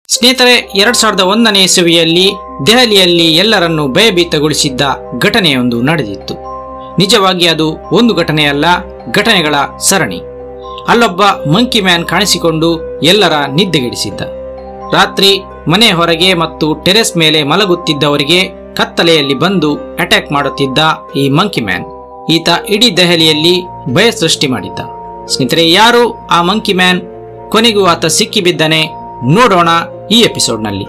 ಸ್ನೇಹಿತರೆ ಎರಡ್ ಸಾವಿರದ ಒಂದನೇ ಇಸವಿಯಲ್ಲಿ ದೆಹಲಿಯಲ್ಲಿ ಎಲ್ಲರನ್ನೂ ಭಯಭೀತಗೊಳಿಸಿದ್ದ ಘಟನೆಯೊಂದು ನಡೆದಿತ್ತು ನಿಜವಾಗಿ ಅದು ಒಂದು ಘಟನೆಯಲ್ಲ ಘಟನೆಗಳ ಸರಣಿ ಅಲ್ಲೊಬ್ಬ ಮಂಕಿ ಮ್ಯಾನ್ ಕಾಣಿಸಿಕೊಂಡು ಎಲ್ಲರ ನಿದ್ದೆಗೆಡಿಸಿದ್ದ ರಾತ್ರಿ ಮನೆ ಹೊರಗೆ ಮತ್ತು ಟೆರೆಸ್ ಮೇಲೆ ಮಲಗುತ್ತಿದ್ದವರಿಗೆ ಕತ್ತಲೆಯಲ್ಲಿ ಬಂದು ಅಟ್ಯಾಕ್ ಮಾಡುತ್ತಿದ್ದ ಈ ಮಂಕಿ ಮ್ಯಾನ್ ಈತ ಇಡೀ ದೆಹಲಿಯಲ್ಲಿ ಭಯ ಸೃಷ್ಟಿ ಮಾಡಿದ್ದ ಸ್ನೇಹಿತರೆ ಯಾರು ಆ ಮಂಕಿ ಮ್ಯಾನ್ ಕೊನೆಗೂ ಆತ ಸಿಕ್ಕಿಬಿದ್ದನೆ ನೋಡೋಣ ಈ ಎಪಿಸೋಡ್ನಲ್ಲಿ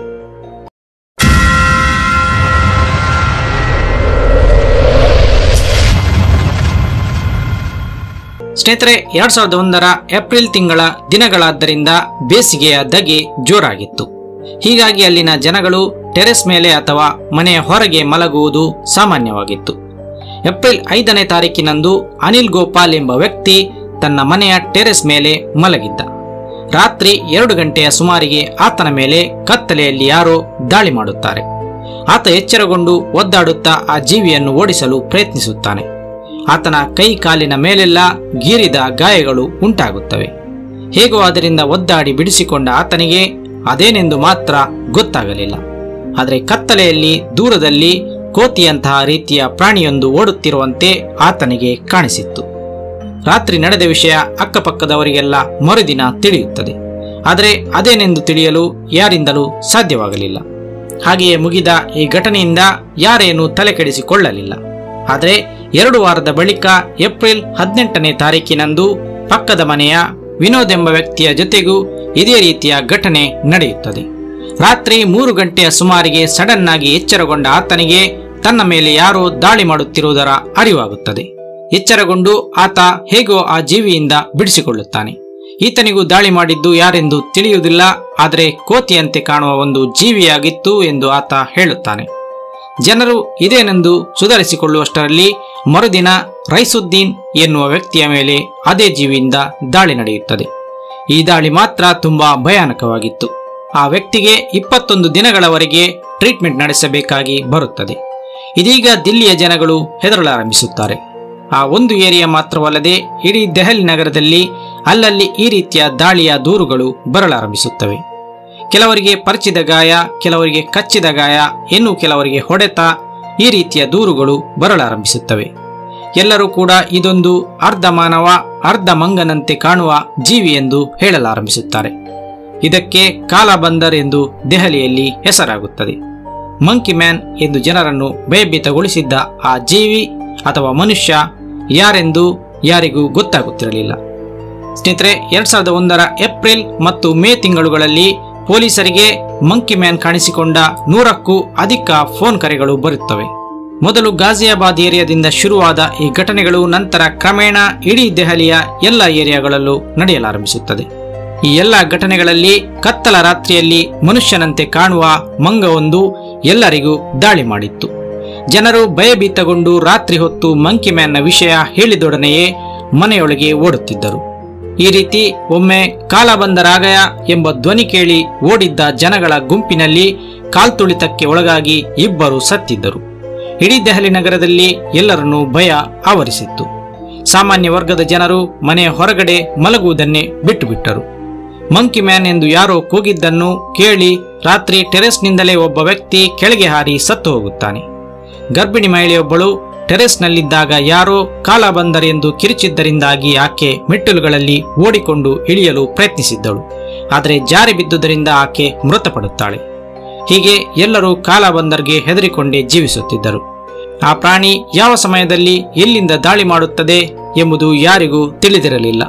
ಸ್ನೇಹಿತರೆ ಎರಡ್ ಸಾವಿರದ ಒಂದರ ಏಪ್ರಿಲ್ ತಿಂಗಳ ದಿನಗಳಾದ್ದರಿಂದ ಬೇಸಿಗೆಯ ಧಗೆ ಜೋರಾಗಿತ್ತು ಹೀಗಾಗಿ ಅಲ್ಲಿನ ಜನಗಳು ಟೆರೆಸ್ ಮೇಲೆ ಅಥವಾ ಮನೆಯ ಹೊರಗೆ ಮಲಗುವುದು ಸಾಮಾನ್ಯವಾಗಿತ್ತು ಏಪ್ರಿಲ್ ಐದನೇ ತಾರೀಕಿನಂದು ಅನಿಲ್ ಗೋಪಾಲ್ ಎಂಬ ವ್ಯಕ್ತಿ ತನ್ನ ಮನೆಯ ಟೆರೆಸ್ ಮೇಲೆ ಮಲಗಿದ್ದ ರಾತ್ರಿ ಎರಡು ಗಂಟೆಯ ಸುಮಾರಿಗೆ ಆತನ ಮೇಲೆ ಕತ್ತಲೆಯಲ್ಲಿ ಯಾರೋ ದಾಳಿ ಮಾಡುತ್ತಾರೆ ಆತ ಎಚ್ಚರಗೊಂಡು ಒದ್ದಾಡುತ್ತಾ ಆ ಜೀವಿಯನ್ನು ಓಡಿಸಲು ಪ್ರಯತ್ನಿಸುತ್ತಾನೆ ಆತನ ಕೈ ಕಾಲಿನ ಮೇಲೆಲ್ಲ ಗೀರಿದ ಗಾಯಗಳು ಉಂಟಾಗುತ್ತವೆ ಹೇಗೋ ಅದರಿಂದ ಒದ್ದಾಡಿ ಬಿಡಿಸಿಕೊಂಡ ಆತನಿಗೆ ಅದೇನೆಂದು ಮಾತ್ರ ಗೊತ್ತಾಗಲಿಲ್ಲ ಆದರೆ ಕತ್ತಲೆಯಲ್ಲಿ ದೂರದಲ್ಲಿ ಕೋತಿಯಂತಹ ರೀತಿಯ ಪ್ರಾಣಿಯೊಂದು ಓಡುತ್ತಿರುವಂತೆ ಆತನಿಗೆ ಕಾಣಿಸಿತ್ತು ರಾತ್ರಿ ನಡೆದ ವಿಷಯ ಅಕ್ಕಪಕ್ಕದವರಿಗೆಲ್ಲ ಮರುದಿನ ತಿಳಿಯುತ್ತದೆ ಆದರೆ ಅದೇನೆಂದು ತಿಳಿಯಲು ಯಾರಿಂದಲೂ ಸಾಧ್ಯವಾಗಲಿಲ್ಲ ಹಾಗೆಯೇ ಮುಗಿದ ಈ ಘಟನೆಯಿಂದ ಯಾರೇನೂ ತಲೆಕೆಡಿಸಿಕೊಳ್ಳಲಿಲ್ಲ ಆದರೆ ಎರಡು ವಾರದ ಬಳಿಕ ಏಪ್ರಿಲ್ ಹದಿನೆಂಟನೇ ತಾರೀಕಿನಂದು ಪಕ್ಕದ ಮನೆಯ ವಿನೋದ್ ಎಂಬ ವ್ಯಕ್ತಿಯ ಜೊತೆಗೂ ಇದೇ ರೀತಿಯ ಘಟನೆ ನಡೆಯುತ್ತದೆ ರಾತ್ರಿ ಮೂರು ಗಂಟೆಯ ಸುಮಾರಿಗೆ ಸಡನ್ ಆಗಿ ಎಚ್ಚರಗೊಂಡ ಆತನಿಗೆ ತನ್ನ ಮೇಲೆ ಯಾರೋ ದಾಳಿ ಮಾಡುತ್ತಿರುವುದರ ಅರಿವಾಗುತ್ತದೆ ಎಚ್ಚರಗೊಂಡು ಆತ ಹೇಗೋ ಆ ಜೀವಿಯಿಂದ ಬಿಡಿಸಿಕೊಳ್ಳುತ್ತಾನೆ ಈತನಿಗೂ ದಾಳಿ ಮಾಡಿದ್ದು ಯಾರೆಂದು ತಿಳಿಯುವುದಿಲ್ಲ ಆದರೆ ಕೋತಿಯಂತೆ ಕಾಣುವ ಒಂದು ಜೀವಿಯಾಗಿತ್ತು ಎಂದು ಆತ ಹೇಳುತ್ತಾನೆ ಜನರು ಇದೇನೆಂದು ಸುಧಾರಿಸಿಕೊಳ್ಳುವಷ್ಟರಲ್ಲಿ ಮರುದಿನ ರೈಸುದ್ದೀನ್ ಎನ್ನುವ ವ್ಯಕ್ತಿಯ ಮೇಲೆ ಅದೇ ಜೀವಿಯಿಂದ ದಾಳಿ ನಡೆಯುತ್ತದೆ ಈ ದಾಳಿ ಮಾತ್ರ ತುಂಬಾ ಭಯಾನಕವಾಗಿತ್ತು ಆ ವ್ಯಕ್ತಿಗೆ ಇಪ್ಪತ್ತೊಂದು ದಿನಗಳವರೆಗೆ ಟ್ರೀಟ್ಮೆಂಟ್ ನಡೆಸಬೇಕಾಗಿ ಬರುತ್ತದೆ ಇದೀಗ ದಿಲ್ಲಿಯ ಜನಗಳು ಹೆದರಲಾರಂಭಿಸುತ್ತಾರೆ ಆ ಒಂದು ಏರಿಯಾ ಮಾತ್ರವಲ್ಲದೆ ಇಡೀ ದೆಹಲಿ ನಗರದಲ್ಲಿ ಅಲ್ಲಲ್ಲಿ ಈ ರೀತಿಯ ದಾಳಿಯ ದೂರುಗಳು ಬರಲಾರಂಭಿಸುತ್ತವೆ ಕೆಲವರಿಗೆ ಪರಿಚಿದ ಗಾಯ ಕೆಲವರಿಗೆ ಕಚ್ಚಿದ ಗಾಯ ಇನ್ನು ಕೆಲವರಿಗೆ ಹೊಡೆತ ಈ ರೀತಿಯ ದೂರುಗಳು ಬರಲಾರಂಭಿಸುತ್ತವೆ ಎಲ್ಲರೂ ಕೂಡ ಇದೊಂದು ಅರ್ಧ ಮಾನವ ಅರ್ಧ ಮಂಗನಂತೆ ಕಾಣುವ ಜೀವಿ ಎಂದು ಹೇಳಲಾರಂಭಿಸುತ್ತಾರೆ ಇದಕ್ಕೆ ಕಾಲಬಂದರ್ ಎಂದು ದೆಹಲಿಯಲ್ಲಿ ಹೆಸರಾಗುತ್ತದೆ ಮಂಕಿ ಮ್ಯಾನ್ ಎಂದು ಜನರನ್ನು ಭಯಭೀತಗೊಳಿಸಿದ್ದ ಆ ಜೀವಿ ಅಥವಾ ಮನುಷ್ಯ ಯಾರೆಂದು ಯಾರಿಗೂ ಗೊತ್ತಾಗುತ್ತಿರಲಿಲ್ಲ ಸ್ನೇಹಿತರೆ ಎರಡ್ ಸಾವಿರದ ಒಂದರ ಏಪ್ರಿಲ್ ಮತ್ತು ಮೇ ತಿಂಗಳುಗಳಲ್ಲಿ ಪೊಲೀಸರಿಗೆ ಮಂಕಿ ಮ್ಯಾನ್ ಕಾಣಿಸಿಕೊಂಡ ನೂರಕ್ಕೂ ಅಧಿಕ ಫೋನ್ ಕರೆಗಳು ಬರುತ್ತವೆ ಮೊದಲು ಗಾಜಿಯಾಬಾದ್ ಏರಿಯಾದಿಂದ ಶುರುವಾದ ಈ ಘಟನೆಗಳು ನಂತರ ಕ್ರಮೇಣ ಇಡೀ ದೆಹಲಿಯ ಎಲ್ಲ ಏರಿಯಾಗಳಲ್ಲೂ ನಡೆಯಲಾರಂಭಿಸುತ್ತದೆ ಈ ಎಲ್ಲ ಘಟನೆಗಳಲ್ಲಿ ಕತ್ತಲ ರಾತ್ರಿಯಲ್ಲಿ ಮನುಷ್ಯನಂತೆ ಕಾಣುವ ಮಂಗವೊಂದು ಎಲ್ಲರಿಗೂ ದಾಳಿ ಮಾಡಿತ್ತು ಜನರು ಭಯಭೀತಗೊಂಡು ರಾತ್ರಿ ಹೊತ್ತು ಮಂಕಿ ಮ್ಯಾನ್ನ ವಿಷಯ ಹೇಳಿದೊಡನೆಯೇ ಮನೆಯೊಳಗೆ ಓಡುತ್ತಿದ್ದರು ಈ ರೀತಿ ಒಮ್ಮೆ ಕಾಲ ಬಂದ ರಾಗಯ ಎಂಬ ಧ್ವನಿ ಕೇಳಿ ಓಡಿದ್ದ ಜನಗಳ ಗುಂಪಿನಲ್ಲಿ ಕಾಲ್ತುಳಿತಕ್ಕೆ ಒಳಗಾಗಿ ಇಬ್ಬರು ಸತ್ತಿದ್ದರು ಇಡೀ ದೆಹಲಿ ನಗರದಲ್ಲಿ ಎಲ್ಲರನ್ನೂ ಭಯ ಆವರಿಸಿತ್ತು ಸಾಮಾನ್ಯ ವರ್ಗದ ಜನರು ಮನೆಯ ಹೊರಗಡೆ ಮಲಗುವುದನ್ನೇ ಬಿಟ್ಟುಬಿಟ್ಟರು ಮಂಕಿ ಮ್ಯಾನ್ ಎಂದು ಯಾರೋ ಕೂಗಿದ್ದನ್ನು ಕೇಳಿ ರಾತ್ರಿ ಟೆರೆಸ್ನಿಂದಲೇ ಒಬ್ಬ ವ್ಯಕ್ತಿ ಕೆಳಗೆ ಹಾರಿ ಸತ್ತು ಹೋಗುತ್ತಾನೆ ಗರ್ಭಿಣಿ ಮಹಿಳೆಯೊಬ್ಬಳು ಟೆರೆಸ್ನಲ್ಲಿದ್ದಾಗ ಯಾರೋ ಕಾಲ ಬಂದರೆ ಎಂದು ಕಿರಿಚಿದ್ದರಿಂದಾಗಿ ಆಕೆ ಮೆಟ್ಟಿಲುಗಳಲ್ಲಿ ಓಡಿಕೊಂಡು ಇಳಿಯಲು ಪ್ರಯತ್ನಿಸಿದ್ದಳು ಆದರೆ ಜಾರಿ ಬಿದ್ದುದರಿಂದ ಆಕೆ ಮೃತಪಡುತ್ತಾಳೆ ಹೀಗೆ ಎಲ್ಲರೂ ಕಾಲ ಬಂದರ್ಗೆ ಹೆದರಿಕೊಂಡೇ ಜೀವಿಸುತ್ತಿದ್ದರು ಆ ಪ್ರಾಣಿ ಯಾವ ಸಮಯದಲ್ಲಿ ಎಲ್ಲಿಂದ ದಾಳಿ ಮಾಡುತ್ತದೆ ಎಂಬುದು ಯಾರಿಗೂ ತಿಳಿದಿರಲಿಲ್ಲ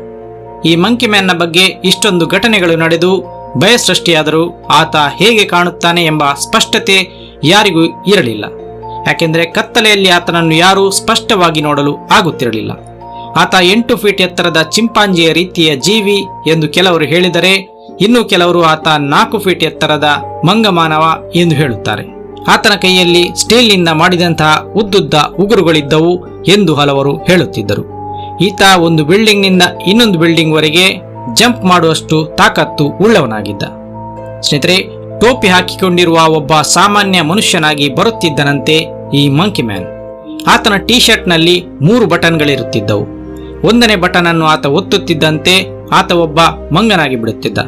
ಈ ಮಂಕಿ ಮ್ಯಾನ್ನ ಬಗ್ಗೆ ಇಷ್ಟೊಂದು ಘಟನೆಗಳು ನಡೆದು ಭಯ ಸೃಷ್ಟಿಯಾದರೂ ಆತ ಹೇಗೆ ಕಾಣುತ್ತಾನೆ ಎಂಬ ಸ್ಪಷ್ಟತೆ ಯಾರಿಗೂ ಇರಲಿಲ್ಲ ಯಾಕೆಂದರೆ ಕತ್ತಲೆಯಲ್ಲಿ ಆತನನ್ನು ಯಾರೂ ಸ್ಪಷ್ಟವಾಗಿ ನೋಡಲು ಆಗುತ್ತಿರಲಿಲ್ಲ ಆತ ಎಂಟು ಫೀಟ್ ಎತ್ತರದ ಚಿಂಪಾಂಜಿಯ ರೀತಿಯ ಜೀವಿ ಎಂದು ಕೆಲವರು ಹೇಳಿದರೆ ಇನ್ನು ಕೆಲವರು ಆತ ನಾಲ್ಕು ಫೀಟ್ ಎತ್ತರದ ಮಂಗಮಾನವ ಎಂದು ಹೇಳುತ್ತಾರೆ ಆತನ ಕೈಯಲ್ಲಿ ಸ್ಟೀಲ್ನಿಂದ ಮಾಡಿದಂತಹ ಉದ್ದುದ್ದ ಉಗುರುಗಳಿದ್ದವು ಎಂದು ಹಲವರು ಹೇಳುತ್ತಿದ್ದರು ಈತ ಒಂದು ಬಿಲ್ಡಿಂಗ್ನಿಂದ ಇನ್ನೊಂದು ಬಿಲ್ಡಿಂಗ್ವರೆಗೆ ಜಂಪ್ ಮಾಡುವಷ್ಟು ತಾಕತ್ತು ಉಳ್ಳವನಾಗಿದ್ದ ಸ್ನೇಹಿತರೆ ಟೋಪಿ ಹಾಕಿಕೊಂಡಿರುವ ಒಬ್ಬ ಸಾಮಾನ್ಯ ಮನುಷ್ಯನಾಗಿ ಬರುತ್ತಿದ್ದನಂತೆ ಈ ಮಂಕಿ ಮ್ಯಾನ್ ಆತನ ಟೀ ಶರ್ಟ್ನಲ್ಲಿ ಮೂರು ಬಟನ್ಗಳಿರುತ್ತಿದ್ದವು ಒಂದನೇ ಬಟನ್ ಅನ್ನು ಆತ ಒತ್ತುತ್ತಿದ್ದಂತೆ ಆತ ಒಬ್ಬ ಮಂಗನಾಗಿ ಬಿಡುತ್ತಿದ್ದ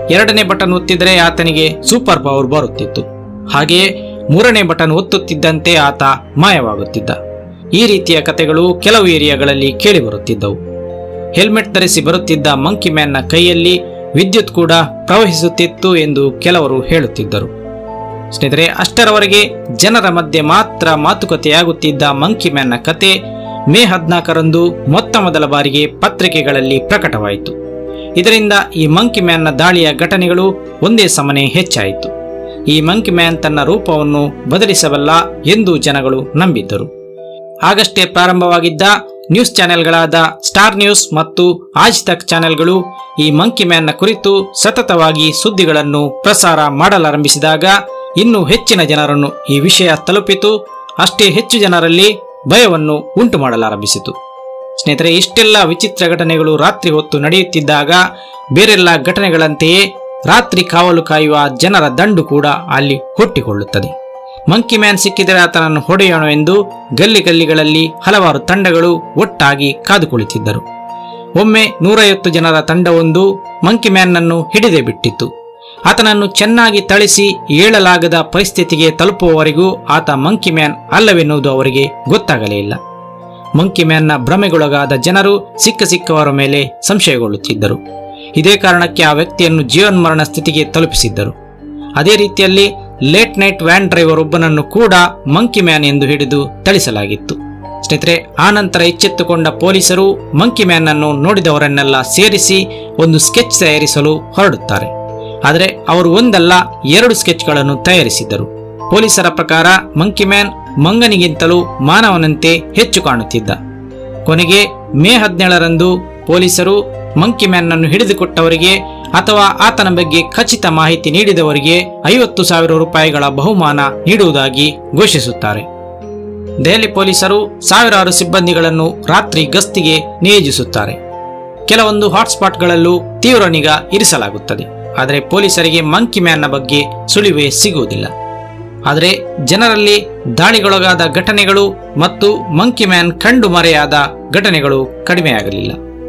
ಎರಡನೇ ಬಟನ್ ಒತ್ತಿದರೆ ಆತನಿಗೆ ಸೂಪರ್ ಪವರ್ ಬರುತ್ತಿತ್ತು ಹಾಗೆಯೇ ಮೂರನೇ ಬಟನ್ ಒತ್ತುತ್ತಿದ್ದಂತೆ ಆತ ಮಾಯವಾಗುತ್ತಿದ್ದ ಈ ರೀತಿಯ ಕಥೆಗಳು ಕೆಲವು ಏರಿಯಾಗಳಲ್ಲಿ ಕೇಳಿಬರುತ್ತಿದ್ದವು ಹೆಲ್ಮೆಟ್ ಧರಿಸಿ ಬರುತ್ತಿದ್ದ ಮಂಕಿ ಮ್ಯಾನ್ನ ಕೈಯಲ್ಲಿ ವಿದ್ಯುತ್ ಕೂಡ ಪ್ರವಹಿಸುತ್ತಿತ್ತು ಎಂದು ಕೆಲವರು ಹೇಳುತ್ತಿದ್ದರು ಸ್ನೇಹಿತರೆ ಅಷ್ಟರವರೆಗೆ ಜನರ ಮಧ್ಯೆ ಮಾತ್ರ ಮಾತುಕತೆಯಾಗುತ್ತಿದ್ದ ಮಂಕಿ ಮ್ಯಾನ್ನ ಕತೆ ಮೇ ಹದಿನಾಲ್ಕರಂದು ಮೊತ್ತ ಮೊದಲ ಬಾರಿಗೆ ಪತ್ರಿಕೆಗಳಲ್ಲಿ ಪ್ರಕಟವಾಯಿತು ಇದರಿಂದ ಈ ಮಂಕಿ ಮ್ಯಾನ್ನ ದಾಳಿಯ ಘಟನೆಗಳು ಒಂದೇ ಸಮನೆ ಹೆಚ್ಚಾಯಿತು ಈ ಮಂಕಿ ಮ್ಯಾನ್ ತನ್ನ ರೂಪವನ್ನು ಬದಲಿಸಬಲ್ಲ ಎಂದು ಜನಗಳು ನಂಬಿದ್ದರು ಆಗಷ್ಟೇ ಪ್ರಾರಂಭವಾಗಿದ್ದ ನ್ಯೂಸ್ ಚಾನೆಲ್ಗಳಾದ ಸ್ಟಾರ್ ನ್ಯೂಸ್ ಮತ್ತು ಆಜ್ ತಕ್ ಚಾನೆಲ್ಗಳು ಈ ಮಂಕಿ ಮ್ಯಾನ್ನ ಕುರಿತು ಸತತವಾಗಿ ಸುದ್ದಿಗಳನ್ನು ಪ್ರಸಾರ ಮಾಡಲಾರಂಭಿಸಿದಾಗ ಇನ್ನೂ ಹೆಚ್ಚಿನ ಜನರನ್ನು ಈ ವಿಷಯ ತಲುಪಿತು ಅಷ್ಟೇ ಹೆಚ್ಚು ಜನರಲ್ಲಿ ಭಯವನ್ನು ಉಂಟು ಮಾಡಲಾರಂಭಿಸಿತು ಸ್ನೇಹಿತರೆ ಇಷ್ಟೆಲ್ಲ ವಿಚಿತ್ರ ಘಟನೆಗಳು ರಾತ್ರಿ ಹೊತ್ತು ನಡೆಯುತ್ತಿದ್ದಾಗ ಬೇರೆಲ್ಲ ಘಟನೆಗಳಂತೆಯೇ ರಾತ್ರಿ ಕಾವಲು ಕಾಯುವ ಜನರ ದಂಡು ಕೂಡ ಅಲ್ಲಿ ಹುಟ್ಟಿಕೊಳ್ಳುತ್ತದೆ ಮಂಕಿ ಮ್ಯಾನ್ ಸಿಕ್ಕಿದರೆ ಆತನನ್ನು ಹೊಡೆಯೋಣವೆಂದು ಗಲ್ಲಿ ಗಲ್ಲಿಗಳಲ್ಲಿ ಹಲವಾರು ತಂಡಗಳು ಒಟ್ಟಾಗಿ ಕಾದು ಕುಳಿತಿದ್ದರು ಒಮ್ಮೆ ನೂರೈವತ್ತು ಜನರ ತಂಡವೊಂದು ಮಂಕಿ ಮ್ಯಾನ್ನನ್ನು ಹಿಡಿದೇ ಬಿಟ್ಟಿತ್ತು ಆತನನ್ನು ಚೆನ್ನಾಗಿ ಥಳಿಸಿ ಏಳಲಾಗದ ಪರಿಸ್ಥಿತಿಗೆ ತಲುಪುವವರೆಗೂ ಆತ ಮಂಕಿ ಮ್ಯಾನ್ ಅಲ್ಲವೆನ್ನುವುದು ಅವರಿಗೆ ಗೊತ್ತಾಗಲೇ ಇಲ್ಲ ಮಂಕಿ ಮ್ಯಾನ್ನ ಭ್ರಮೆಗೊಳಗಾದ ಜನರು ಸಿಕ್ಕ ಸಿಕ್ಕವರ ಮೇಲೆ ಸಂಶಯಗೊಳ್ಳುತ್ತಿದ್ದರು ಇದೇ ಕಾರಣಕ್ಕೆ ಆ ವ್ಯಕ್ತಿಯನ್ನು ಜೀವನ್ಮರಣ ಸ್ಥಿತಿಗೆ ತಲುಪಿಸಿದ್ದರು ಅದೇ ರೀತಿಯಲ್ಲಿ ಲೇಟ್ ನೈಟ್ ವ್ಯಾನ್ ಡ್ರೈವರ್ ಒಬ್ಬನನ್ನು ಕೂಡ ಮಂಕಿ ಮ್ಯಾನ್ ಎಂದು ಹಿಡಿದು ಥಳಿಸಲಾಗಿತ್ತು ಸ್ನೇಹಿತರೆ ಆನಂತರ ಎಚ್ಚೆತ್ತುಕೊಂಡ ಪೊಲೀಸರು ಮಂಕಿ ಮ್ಯಾನ್ ಅನ್ನು ನೋಡಿದವರನ್ನೆಲ್ಲ ಸೇರಿಸಿ ಒಂದು ಸ್ಕೆಚ್ ತಯಾರಿಸಲು ಹೊರಡುತ್ತಾರೆ ಆದರೆ ಅವರು ಒಂದಲ್ಲ ಎರಡು ಸ್ಕೆಚ್ಗಳನ್ನು ತಯಾರಿಸಿದ್ದರು ಪೊಲೀಸರ ಪ್ರಕಾರ ಮಂಕಿ ಮ್ಯಾನ್ ಮಂಗನಿಗಿಂತಲೂ ಮಾನವನಂತೆ ಹೆಚ್ಚು ಕಾಣುತ್ತಿದ್ದ ಕೊನೆಗೆ ಮೇ ಹದಿನೇಳರಂದು ಪೊಲೀಸರು ಮಂಕಿ ಮ್ಯಾನ್ನನ್ನು ಹಿಡಿದುಕೊಟ್ಟವರಿಗೆ ಅಥವಾ ಆತನ ಬಗ್ಗೆ ಖಚಿತ ಮಾಹಿತಿ ನೀಡಿದವರಿಗೆ ಐವತ್ತು ಸಾವಿರ ರೂಪಾಯಿಗಳ ಬಹುಮಾನ ನೀಡುವುದಾಗಿ ಘೋಷಿಸುತ್ತಾರೆ ದೆಹಲಿ ಪೊಲೀಸರು ಸಾವಿರಾರು ಸಿಬ್ಬಂದಿಗಳನ್ನು ರಾತ್ರಿ ಗಸ್ತಿಗೆ ನಿಯೋಜಿಸುತ್ತಾರೆ ಕೆಲವೊಂದು ಹಾಟ್ಸ್ಪಾಟ್ಗಳಲ್ಲೂ ತೀವ್ರ ನಿಗಾ ಇರಿಸಲಾಗುತ್ತದೆ ಆದರೆ ಪೊಲೀಸರಿಗೆ ಮಂಕಿ ಮ್ಯಾನ್ನ ಬಗ್ಗೆ ಸುಳಿವೇ ಸಿಗುವುದಿಲ್ಲ ಆದರೆ ಜನರಲ್ಲಿ ದಾಳಿಗೊಳಗಾದ ಘಟನೆಗಳು ಮತ್ತು ಮಂಕಿ ಮ್ಯಾನ್ ಕಂಡು ಮರೆಯಾದ ಘಟನೆಗಳು ಕಡಿಮೆಯಾಗಲಿಲ್ಲ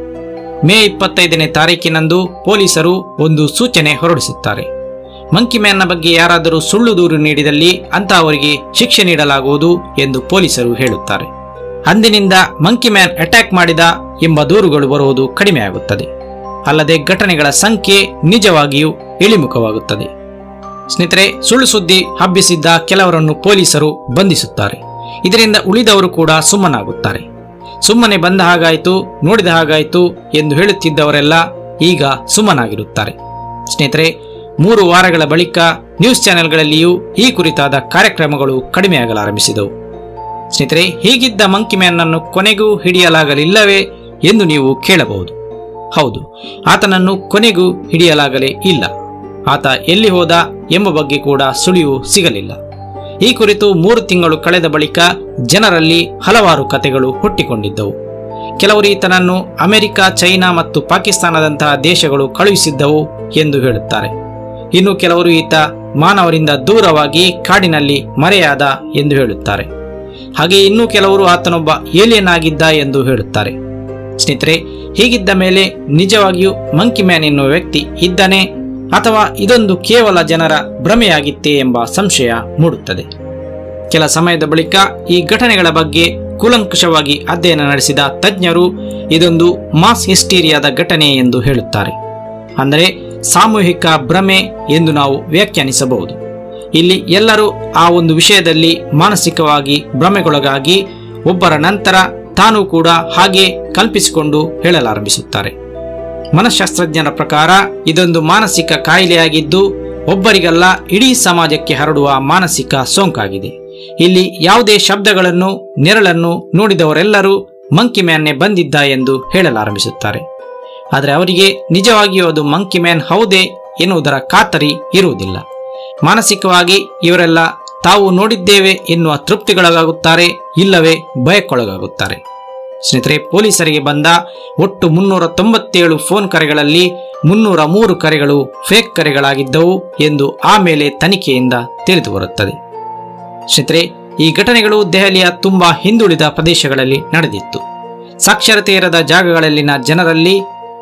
ಮೇ ಇಪ್ಪತ್ತೈದನೇ ತಾರೀಕಿನಂದು ಪೊಲೀಸರು ಒಂದು ಸೂಚನೆ ಹೊರಡಿಸುತ್ತಾರೆ ಮಂಕಿ ಮ್ಯಾನ್ನ ಬಗ್ಗೆ ಯಾರಾದರೂ ಸುಳ್ಳು ದೂರು ನೀಡಿದಲ್ಲಿ ಅಂತಹವರಿಗೆ ಶಿಕ್ಷೆ ನೀಡಲಾಗುವುದು ಎಂದು ಪೊಲೀಸರು ಹೇಳುತ್ತಾರೆ ಅಂದಿನಿಂದ ಮಂಕಿ ಮ್ಯಾನ್ ಅಟ್ಯಾಕ್ ಮಾಡಿದ ಎಂಬ ದೂರುಗಳು ಬರುವುದು ಕಡಿಮೆಯಾಗುತ್ತದೆ ಅಲ್ಲದೆ ಘಟನೆಗಳ ಸಂಖ್ಯೆ ನಿಜವಾಗಿಯೂ ಇಳಿಮುಖವಾಗುತ್ತದೆ ಸ್ನೇಹಿತರೆ ಸುಳ್ಳು ಸುದ್ದಿ ಹಬ್ಬಿಸಿದ್ದ ಕೆಲವರನ್ನು ಪೊಲೀಸರು ಬಂಧಿಸುತ್ತಾರೆ ಇದರಿಂದ ಉಳಿದವರು ಕೂಡ ಸುಮ್ಮನಾಗುತ್ತಾರೆ ಸುಮ್ಮನೆ ಬಂದ ಹಾಗಾಯಿತು ನೋಡಿದ ಹಾಗಾಯಿತು ಎಂದು ಹೇಳುತ್ತಿದ್ದವರೆಲ್ಲ ಈಗ ಸುಮ್ಮನಾಗಿರುತ್ತಾರೆ ಸ್ನೇಹಿತರೆ ಮೂರು ವಾರಗಳ ಬಳಿಕ ನ್ಯೂಸ್ ಚಾನೆಲ್ಗಳಲ್ಲಿಯೂ ಈ ಕುರಿತಾದ ಕಾರ್ಯಕ್ರಮಗಳು ಕಡಿಮೆಯಾಗಲಾರಂಭಿಸಿದವು ಸ್ನೇಹಿತರೆ ಹೀಗಿದ್ದ ಮಂಕಿ ಮ್ಯಾನ್ನನ್ನು ಕೊನೆಗೂ ಹಿಡಿಯಲಾಗಲಿಲ್ಲವೇ ಎಂದು ನೀವು ಕೇಳಬಹುದು ಹೌದು ಆತನನ್ನು ಕೊನೆಗೂ ಹಿಡಿಯಲಾಗಲೇ ಇಲ್ಲ ಆತ ಎಲ್ಲಿ ಹೋದ ಎಂಬ ಬಗ್ಗೆ ಕೂಡ ಸುಳಿವು ಸಿಗಲಿಲ್ಲ ಈ ಕುರಿತು ಮೂರು ತಿಂಗಳು ಕಳೆದ ಬಳಿಕ ಜನರಲ್ಲಿ ಹಲವಾರು ಕತೆಗಳು ಹುಟ್ಟಿಕೊಂಡಿದ್ದವು ಕೆಲವರು ಈತನನ್ನು ಅಮೆರಿಕ ಚೈನಾ ಮತ್ತು ಪಾಕಿಸ್ತಾನದಂತಹ ದೇಶಗಳು ಕಳುಹಿಸಿದ್ದವು ಎಂದು ಹೇಳುತ್ತಾರೆ ಇನ್ನು ಕೆಲವರು ಈತ ಮಾನವರಿಂದ ದೂರವಾಗಿ ಕಾಡಿನಲ್ಲಿ ಮರೆಯಾದ ಎಂದು ಹೇಳುತ್ತಾರೆ ಹಾಗೆ ಇನ್ನೂ ಕೆಲವರು ಆತನೊಬ್ಬ ಏಲಿಯನ್ ಆಗಿದ್ದ ಎಂದು ಹೇಳುತ್ತಾರೆ ಸ್ನೇಹಿತರೆ ಹೀಗಿದ್ದ ಮೇಲೆ ನಿಜವಾಗಿಯೂ ಮಂಕಿ ಮ್ಯಾನ್ ಎನ್ನುವ ವ್ಯಕ್ತಿ ಇದ್ದಾನೆ ಅಥವಾ ಇದೊಂದು ಕೇವಲ ಜನರ ಭ್ರಮೆಯಾಗಿತ್ತೇ ಎಂಬ ಸಂಶಯ ಮೂಡುತ್ತದೆ ಕೆಲ ಸಮಯದ ಬಳಿಕ ಈ ಘಟನೆಗಳ ಬಗ್ಗೆ ಕೂಲಂಕಷವಾಗಿ ಅಧ್ಯಯನ ನಡೆಸಿದ ತಜ್ಞರು ಇದೊಂದು ಮಾಸ್ ಹಿಸ್ಟೀರಿಯಾದ ಘಟನೆ ಎಂದು ಹೇಳುತ್ತಾರೆ ಅಂದರೆ ಸಾಮೂಹಿಕ ಭ್ರಮೆ ಎಂದು ನಾವು ವ್ಯಾಖ್ಯಾನಿಸಬಹುದು ಇಲ್ಲಿ ಎಲ್ಲರೂ ಆ ಒಂದು ವಿಷಯದಲ್ಲಿ ಮಾನಸಿಕವಾಗಿ ಭ್ರಮೆಗೊಳಗಾಗಿ ಒಬ್ಬರ ನಂತರ ತಾನೂ ಕೂಡ ಹಾಗೆ ಕಲ್ಪಿಸಿಕೊಂಡು ಹೇಳಲಾರಂಭಿಸುತ್ತಾರೆ ಮನಃಶಾಸ್ತ್ರಜ್ಞರ ಪ್ರಕಾರ ಇದೊಂದು ಮಾನಸಿಕ ಕಾಯಿಲೆಯಾಗಿದ್ದು ಒಬ್ಬರಿಗಲ್ಲ ಇಡೀ ಸಮಾಜಕ್ಕೆ ಹರಡುವ ಮಾನಸಿಕ ಸೋಂಕಾಗಿದೆ ಇಲ್ಲಿ ಯಾವುದೇ ಶಬ್ದಗಳನ್ನು ನೆರಳನ್ನು ನೋಡಿದವರೆಲ್ಲರೂ ಮಂಕಿ ಮ್ಯಾನ್ನೇ ಬಂದಿದ್ದ ಎಂದು ಹೇಳಲಾರಂಭಿಸುತ್ತಾರೆ ಆದರೆ ಅವರಿಗೆ ನಿಜವಾಗಿಯೂ ಅದು ಮಂಕಿ ಮ್ಯಾನ್ ಹೌದೇ ಎನ್ನುವುದರ ಖಾತರಿ ಇರುವುದಿಲ್ಲ ಮಾನಸಿಕವಾಗಿ ಇವರೆಲ್ಲ ತಾವು ನೋಡಿದ್ದೇವೆ ಎನ್ನುವ ತೃಪ್ತಿಗೊಳಗಾಗುತ್ತಾರೆ ಇಲ್ಲವೇ ಭಯಕ್ಕೊಳಗಾಗುತ್ತಾರೆ ಸ್ನೇಹಿತರೆ ಪೊಲೀಸರಿಗೆ ಬಂದ ಒಟ್ಟು ಮುನ್ನೂರ ತೊಂಬತ್ತೇಳು ಫೋನ್ ಕರೆಗಳಲ್ಲಿ ಮುನ್ನೂರ ಮೂರು ಕರೆಗಳು ಫೇಕ್ ಕರೆಗಳಾಗಿದ್ದವು ಎಂದು ಆಮೇಲೆ ತನಿಖೆಯಿಂದ ತಿಳಿದು ಬರುತ್ತದೆ ಸ್ನೇಹಿತರೆ ಈ ಘಟನೆಗಳು ದೆಹಲಿಯ ತುಂಬಾ ಹಿಂದುಳಿದ ಪ್ರದೇಶಗಳಲ್ಲಿ ನಡೆದಿತ್ತು ಸಾಕ್ಷರತೆ ಇರದ ಜಾಗಗಳಲ್ಲಿನ ಜನರಲ್ಲಿ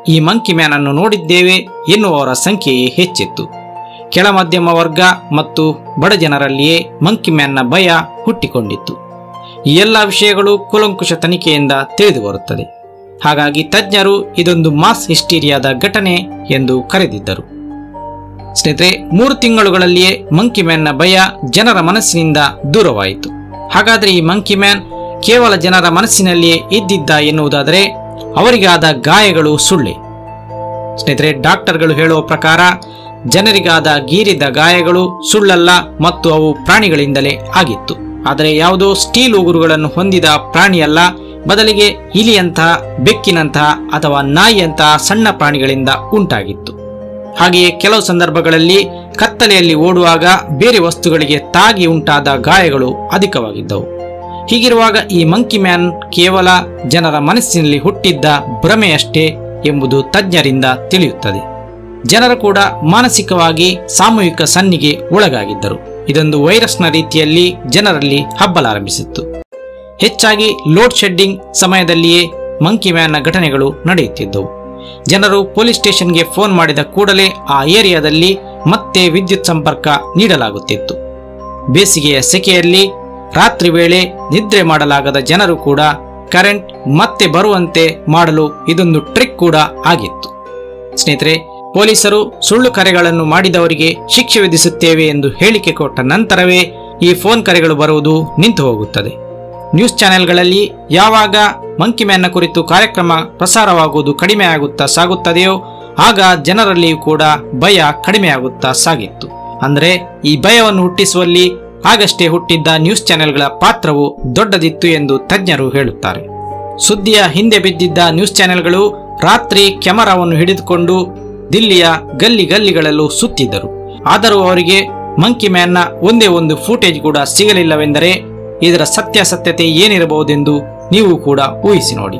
ಈ ಮಂಕಿ ಮ್ಯಾನ್ ಅನ್ನು ನೋಡಿದ್ದೇವೆ ಎನ್ನುವವರ ಸಂಖ್ಯೆಯೇ ಹೆಚ್ಚಿತ್ತು ಕೆಳ ಮಧ್ಯಮ ವರ್ಗ ಮತ್ತು ಬಡ ಜನರಲ್ಲಿಯೇ ಮಂಕಿ ಮ್ಯಾನ್ನ ಭಯ ಹುಟ್ಟಿಕೊಂಡಿತ್ತು ಈ ಎಲ್ಲ ವಿಷಯಗಳು ಕೂಲಂಕುಷ ತನಿಖೆಯಿಂದ ತಿಳಿದು ಬರುತ್ತದೆ ಹಾಗಾಗಿ ತಜ್ಞರು ಇದೊಂದು ಮಾಸ್ ಹಿಸ್ಟೀರಿಯಾದ ಘಟನೆ ಎಂದು ಕರೆದಿದ್ದರು ಸ್ನೇಹಿತರೆ ಮೂರು ತಿಂಗಳುಗಳಲ್ಲಿಯೇ ಮಂಕಿ ಮ್ಯಾನ್ನ ಭಯ ಜನರ ಮನಸ್ಸಿನಿಂದ ದೂರವಾಯಿತು ಹಾಗಾದರೆ ಈ ಮಂಕಿ ಮ್ಯಾನ್ ಕೇವಲ ಜನರ ಮನಸ್ಸಿನಲ್ಲಿಯೇ ಇದ್ದಿದ್ದ ಎನ್ನುವುದಾದರೆ ಅವರಿಗಾದ ಗಾಯಗಳು ಸುಳ್ಳೆ ಸ್ನೇಹಿತರೆ ಡಾಕ್ಟರ್ಗಳು ಹೇಳುವ ಪ್ರಕಾರ ಜನರಿಗಾದ ಗೀರಿದ ಗಾಯಗಳು ಸುಳ್ಳಲ್ಲ ಮತ್ತು ಅವು ಪ್ರಾಣಿಗಳಿಂದಲೇ ಆಗಿತ್ತು ಆದರೆ ಯಾವುದೋ ಸ್ಟೀಲ್ ಉಗುರುಗಳನ್ನು ಹೊಂದಿದ ಪ್ರಾಣಿಯಲ್ಲ ಬದಲಿಗೆ ಇಲಿಯಂತಹ ಬೆಕ್ಕಿನಂತಹ ಅಥವಾ ನಾಯಿಯಂತಹ ಸಣ್ಣ ಪ್ರಾಣಿಗಳಿಂದ ಉಂಟಾಗಿತ್ತು ಹಾಗೆಯೇ ಕೆಲವು ಸಂದರ್ಭಗಳಲ್ಲಿ ಕತ್ತಲೆಯಲ್ಲಿ ಓಡುವಾಗ ಬೇರೆ ವಸ್ತುಗಳಿಗೆ ತಾಗಿ ಉಂಟಾದ ಗಾಯಗಳು ಅಧಿಕವಾಗಿದ್ದವು ಹೀಗಿರುವಾಗ ಈ ಮಂಕಿ ಮ್ಯಾನ್ ಕೇವಲ ಜನರ ಮನಸ್ಸಿನಲ್ಲಿ ಹುಟ್ಟಿದ್ದ ಭ್ರಮೆಯಷ್ಟೇ ಎಂಬುದು ತಜ್ಞರಿಂದ ತಿಳಿಯುತ್ತದೆ ಜನರು ಕೂಡ ಮಾನಸಿಕವಾಗಿ ಸಾಮೂಹಿಕ ಸನ್ನಿಗೆ ಒಳಗಾಗಿದ್ದರು ಇದೊಂದು ವೈರಸ್ನ ರೀತಿಯಲ್ಲಿ ಜನರಲ್ಲಿ ಹಬ್ಬಲಾರಂಭಿಸಿತ್ತು ಹೆಚ್ಚಾಗಿ ಲೋಡ್ ಶೆಡ್ಡಿಂಗ್ ಸಮಯದಲ್ಲಿಯೇ ಮಂಕಿ ಮ್ಯಾನ್ನ ಘಟನೆಗಳು ನಡೆಯುತ್ತಿದ್ದವು ಜನರು ಪೊಲೀಸ್ ಸ್ಟೇಷನ್ಗೆ ಫೋನ್ ಮಾಡಿದ ಕೂಡಲೇ ಆ ಏರಿಯಾದಲ್ಲಿ ಮತ್ತೆ ವಿದ್ಯುತ್ ಸಂಪರ್ಕ ನೀಡಲಾಗುತ್ತಿತ್ತು ಬೇಸಿಗೆಯ ಸೆಕೆಯಲ್ಲಿ ರಾತ್ರಿ ವೇಳೆ ನಿದ್ರೆ ಮಾಡಲಾಗದ ಜನರು ಕೂಡ ಕರೆಂಟ್ ಮತ್ತೆ ಬರುವಂತೆ ಮಾಡಲು ಇದೊಂದು ಟ್ರಿಕ್ ಕೂಡ ಆಗಿತ್ತು ಸ್ನೇಹಿತರೆ ಪೊಲೀಸರು ಸುಳ್ಳು ಕರೆಗಳನ್ನು ಮಾಡಿದವರಿಗೆ ಶಿಕ್ಷೆ ವಿಧಿಸುತ್ತೇವೆ ಎಂದು ಹೇಳಿಕೆ ಕೊಟ್ಟ ನಂತರವೇ ಈ ಫೋನ್ ಕರೆಗಳು ಬರುವುದು ನಿಂತು ಹೋಗುತ್ತದೆ ನ್ಯೂಸ್ ಚಾನೆಲ್ಗಳಲ್ಲಿ ಯಾವಾಗ ಮಂಕಿ ಮ್ಯಾನ್ನ ಕುರಿತು ಕಾರ್ಯಕ್ರಮ ಪ್ರಸಾರವಾಗುವುದು ಕಡಿಮೆಯಾಗುತ್ತಾ ಸಾಗುತ್ತದೆಯೋ ಆಗ ಜನರಲ್ಲಿಯೂ ಕೂಡ ಭಯ ಕಡಿಮೆಯಾಗುತ್ತಾ ಸಾಗಿತ್ತು ಅಂದರೆ ಈ ಭಯವನ್ನು ಹುಟ್ಟಿಸುವಲ್ಲಿ ಆಗಷ್ಟೇ ಹುಟ್ಟಿದ್ದ ನ್ಯೂಸ್ ಚಾನೆಲ್ಗಳ ಪಾತ್ರವು ದೊಡ್ಡದಿತ್ತು ಎಂದು ತಜ್ಞರು ಹೇಳುತ್ತಾರೆ ಸುದ್ದಿಯ ಹಿಂದೆ ಬಿದ್ದಿದ್ದ ನ್ಯೂಸ್ ಚಾನೆಲ್ಗಳು ರಾತ್ರಿ ಕ್ಯಾಮರಾವನ್ನು ಹಿಡಿದುಕೊಂಡು ದಿಲ್ಲಿಯ ಗಲ್ಲಿ ಗಲ್ಲಿಗಳಲ್ಲೂ ಸುತ್ತಿದ್ದರು ಆದರೂ ಅವರಿಗೆ ಮಂಕಿ ಮ್ಯಾನ್ನ ಒಂದೇ ಒಂದು ಫೂಟೇಜ್ ಕೂಡ ಸಿಗಲಿಲ್ಲವೆಂದರೆ ಇದರ ಸತ್ಯಾಸತ್ಯತೆ ಏನಿರಬಹುದೆಂದು ನೀವು ಕೂಡ ಊಹಿಸಿ ನೋಡಿ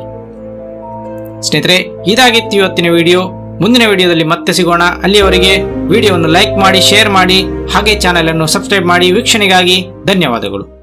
ಸ್ನೇಹಿತರೆ ಇದಾಗಿತ್ತು ಇವತ್ತಿನ ವಿಡಿಯೋ ಮುಂದಿನ ವಿಡಿಯೋದಲ್ಲಿ ಮತ್ತೆ ಸಿಗೋಣ ಅಲ್ಲಿಯವರೆಗೆ ವಿಡಿಯೋವನ್ನು ಲೈಕ್ ಮಾಡಿ ಶೇರ್ ಮಾಡಿ ಹಾಗೆ ಚಾನೆಲ್ ಅನ್ನು ಸಬ್ಸ್ಕ್ರೈಬ್ ಮಾಡಿ ವೀಕ್ಷಣೆಗಾಗಿ ಧನ್ಯವಾದಗಳು